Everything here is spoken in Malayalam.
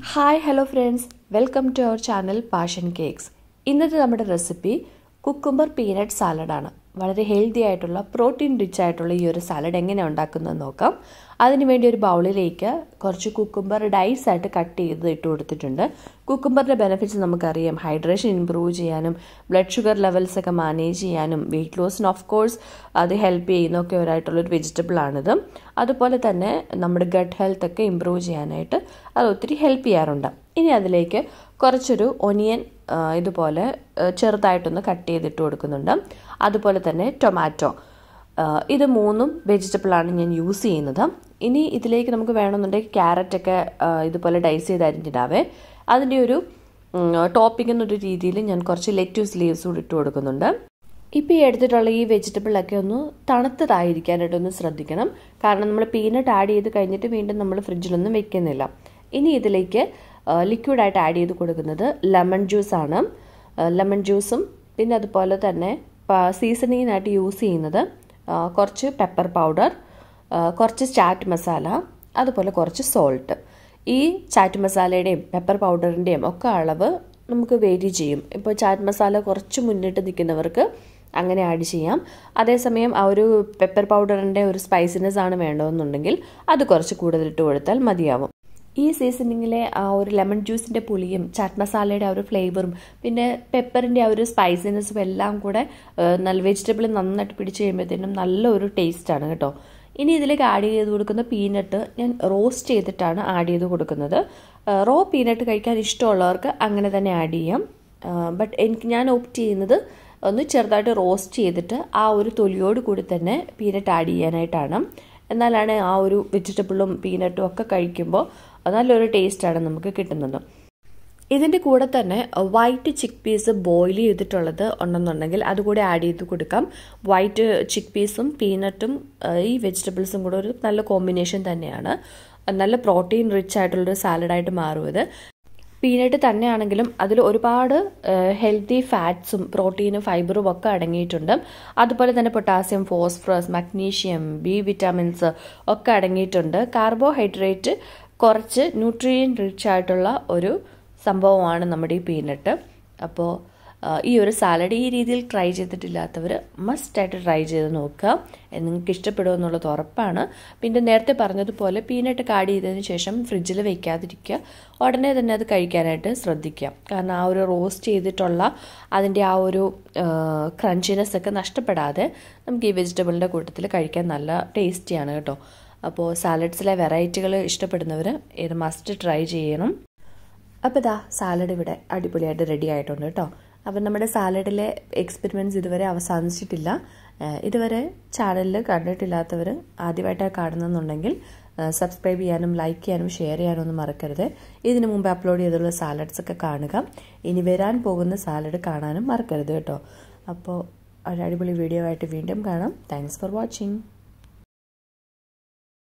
hi hello friends welcome to our channel passion cakes ഇന്നത്തെ നമ്മുടെ റെസിപ്പി കുക്കുംബർ പീനട്ട് സാലഡാണ് വളരെ ഹെൽത്തി ആയിട്ടുള്ള പ്രോട്ടീൻ റിച്ച് ആയിട്ടുള്ള ഈ ഒരു സാലഡ് എങ്ങനെ ഉണ്ടാക്കുന്നത് നോക്കാം അതിനുവേണ്ടി ഒരു ബൗളിലേക്ക് കുറച്ച് കുക്കുംബർ ഡൈസ് ആയിട്ട് കട്ട് ചെയ്ത് ഇട്ട് കൊടുത്തിട്ടുണ്ട് കുക്കുംബറിൻ്റെ ബെനിഫിറ്റ്സ് നമുക്കറിയാം ഹൈഡ്രേഷൻ ഇമ്പ്രൂവ് ചെയ്യാനും ബ്ലഡ് ഷുഗർ ലെവൽസ് ഒക്കെ മാനേജ് ചെയ്യാനും വെയിറ്റ് ലോസിന് ഓഫ് കോഴ്സ് അത് ഹെൽപ്പ് ചെയ്യുന്നൊക്കെ ഒരായിട്ടുള്ളൊരു വെജിറ്റബിൾ ആണിത് അതുപോലെ തന്നെ നമ്മുടെ ഗട്ട് ഹെൽത്ത് ഒക്കെ ഇമ്പ്രൂവ് ചെയ്യാനായിട്ട് അത് ഒത്തിരി ഹെൽപ്പ് ചെയ്യാറുണ്ട് ഇനി അതിലേക്ക് കുറച്ചൊരു ഒനിയൻ ഇതുപോലെ ചെറുതായിട്ടൊന്ന് കട്ട് ചെയ്തിട്ട് കൊടുക്കുന്നുണ്ട് അതുപോലെ തന്നെ ടൊമാറ്റോ ഇത് മൂന്നും വെജിറ്റബിളാണ് ഞാൻ യൂസ് ചെയ്യുന്നത് ഇനി ഇതിലേക്ക് നമുക്ക് വേണമെന്നുണ്ടെങ്കിൽ ക്യാരറ്റൊക്കെ ഇതുപോലെ ഡൈസ് ചെയ്ത് അരിഞ്ഞിടാവേ അതിൻ്റെ ഒരു ടോപ്പിംഗ് എന്നൊരു രീതിയിൽ ഞാൻ കുറച്ച് ലെറ്റ്യൂസ് ലീവ്സ് കൂടി ഇട്ട് കൊടുക്കുന്നുണ്ട് ഇപ്പോൾ ഈ എടുത്തിട്ടുള്ള ഈ വെജിറ്റബിളൊക്കെ ഒന്ന് തണുത്തതായിരിക്കാനായിട്ട് ഒന്ന് ശ്രദ്ധിക്കണം കാരണം നമ്മൾ പീനട്ട് ആഡ് ചെയ്ത് കഴിഞ്ഞിട്ട് വീണ്ടും നമ്മൾ ഫ്രിഡ്ജിലൊന്നും വെക്കുന്നില്ല ഇനി ഇതിലേക്ക് ലിക്വിഡായിട്ട് ആഡ് ചെയ്ത് കൊടുക്കുന്നത് ലെമൺ ജ്യൂസാണ് ലെമൺ ജ്യൂസും പിന്നെ അതുപോലെ തന്നെ സീസണിങ്ങിനായിട്ട് യൂസ് ചെയ്യുന്നത് കുറച്ച് പെപ്പർ പൗഡർ കുറച്ച് ചാറ്റ് മസാല അതുപോലെ കുറച്ച് സോൾട്ട് ഈ ചാറ്റ് മസാലയുടെയും പെപ്പർ പൗഡറിൻ്റെയും ഒക്കെ അളവ് നമുക്ക് വേരി ചെയ്യും ഇപ്പോൾ ചാറ്റ് മസാല കുറച്ച് മുന്നിട്ട് നിൽക്കുന്നവർക്ക് അങ്ങനെ ആഡ് ചെയ്യാം അതേസമയം ആ ഒരു പെപ്പർ പൗഡറിൻ്റെ ഒരു സ്പൈസിനെസ് ആണ് വേണ്ടതെന്നുണ്ടെങ്കിൽ അത് കുറച്ച് കൂടുതലിട്ട് കൊടുത്താൽ മതിയാവും ഈ സീസണിങ്ങിലെ ആ ഒരു ലെമൺ ജ്യൂസിൻ്റെ പുളിയും ചാറ്റ് മസാലയുടെ ആ ഒരു ഫ്ലേവറും പിന്നെ പെപ്പറിൻ്റെ ആ ഒരു സ്പൈസിനെസ്സും എല്ലാം കൂടെ നല്ല വെജിറ്റബിൾ നന്നായിട്ട് പിടിച്ച് കഴിയുമ്പോഴത്തേനും നല്ലൊരു ടേസ്റ്റാണ് കേട്ടോ ഇനി ഇതിലേക്ക് ആഡ് ചെയ്ത് കൊടുക്കുന്ന പീനട്ട് ഞാൻ റോസ്റ്റ് ചെയ്തിട്ടാണ് ആഡ് ചെയ്ത് കൊടുക്കുന്നത് റോ പീനട്ട് കഴിക്കാൻ ഇഷ്ടമുള്ളവർക്ക് അങ്ങനെ തന്നെ ആഡ് ചെയ്യാം ബട്ട് എനിക്ക് ഞാൻ ഓപ്റ്റ് ചെയ്യുന്നത് ഒന്ന് ചെറുതായിട്ട് റോസ്റ്റ് ചെയ്തിട്ട് ആ ഒരു തൊലിയോട് കൂടി തന്നെ പീനട്ട് ആഡ് ചെയ്യാനായിട്ടാണ് എന്നാലാണ് ആ ഒരു വെജിറ്റബിളും പീനട്ടും ഒക്കെ കഴിക്കുമ്പോൾ നല്ലൊരു ടേസ്റ്റാണ് നമുക്ക് കിട്ടുന്നത് ഇതിൻ്റെ കൂടെ തന്നെ വൈറ്റ് ചിക്ക് പീസ് ബോയിൽ ചെയ്തിട്ടുള്ളത് ഉണ്ടെന്നുണ്ടെങ്കിൽ അതുകൂടി ആഡ് ചെയ്ത് കൊടുക്കാം വൈറ്റ് ചിക്ക് പീസും പീനട്ടും ഈ വെജിറ്റബിൾസും കൂടെ ഒരു നല്ല കോമ്പിനേഷൻ തന്നെയാണ് നല്ല പ്രോട്ടീൻ റിച്ച് ആയിട്ടുള്ളൊരു സാലഡായിട്ട് മാറും ഇത് പീനട്ട് തന്നെയാണെങ്കിലും അതിൽ ഒരുപാട് ഹെൽത്തി ഫാറ്റ്സും പ്രോട്ടീനും ഫൈബറും ഒക്കെ അടങ്ങിയിട്ടുണ്ട് അതുപോലെ തന്നെ potassium phosphorus magnesium B vitamins ഒക്കെ അടങ്ങിയിട്ടുണ്ട് കാർബോഹൈഡ്രേറ്റ് കുറച്ച് ന്യൂട്രിയൻ റിച്ച് ആയിട്ടുള്ള ഒരു സംഭവമാണ് നമ്മുടെ ഈ പീനട്ട് അപ്പോൾ ഈ ഒരു സാലഡ് ഈ രീതിയിൽ ട്രൈ ചെയ്തിട്ടില്ലാത്തവർ മസ്റ്റായിട്ട് ട്രൈ ചെയ്ത് നോക്കുക നിങ്ങൾക്ക് ഇഷ്ടപ്പെടുമെന്നുള്ളത് ഉറപ്പാണ് പിന്നെ നേരത്തെ പറഞ്ഞതുപോലെ പീനട്ട് കാട് ചെയ്തതിന് ശേഷം ഫ്രിഡ്ജിൽ വെക്കാതിരിക്കുക ഉടനെ തന്നെ അത് കഴിക്കാനായിട്ട് ശ്രദ്ധിക്കുക കാരണം ആ ഒരു റോസ്റ്റ് ചെയ്തിട്ടുള്ള അതിൻ്റെ ആ ഒരു ക്രഞ്ചിനെസ് ഒക്കെ നഷ്ടപ്പെടാതെ നമുക്ക് ഈ വെജിറ്റബിളിൻ്റെ കൂട്ടത്തിൽ കഴിക്കാൻ നല്ല ടേസ്റ്റിയാണ് കേട്ടോ അപ്പോൾ സാലഡ്സിലെ വെറൈറ്റികൾ ഇഷ്ടപ്പെടുന്നവർ ഇത് മസ്റ്റ് ട്രൈ ചെയ്യണം അപ്പോൾ ഇതാ സാലഡ് ഇവിടെ അടിപൊളിയായിട്ട് റെഡി ആയിട്ടുണ്ട് കേട്ടോ അപ്പം നമ്മുടെ സാലഡിലെ എക്സ്പെരിമെൻറ്റ്സ് ഇതുവരെ അവസാനിച്ചിട്ടില്ല ഇതുവരെ ചാനലിൽ കണ്ടിട്ടില്ലാത്തവർ ആദ്യമായിട്ടാണ് കാണുന്നെന്നുണ്ടെങ്കിൽ സബ്സ്ക്രൈബ് ചെയ്യാനും ലൈക്ക് ചെയ്യാനും ഷെയർ ചെയ്യാനും ഒന്നും മറക്കരുത് ഇതിനു മുമ്പ് അപ്ലോഡ് ചെയ്തിട്ടുള്ള സാലഡ്സ് ഒക്കെ കാണുക ഇനി വരാൻ പോകുന്ന സാലഡ് കാണാനും മറക്കരുത് കേട്ടോ അപ്പോൾ ഒരു അടിപൊളി വീഡിയോ ആയിട്ട് വീണ്ടും കാണാം താങ്ക്സ് ഫോർ വാച്ചിങ്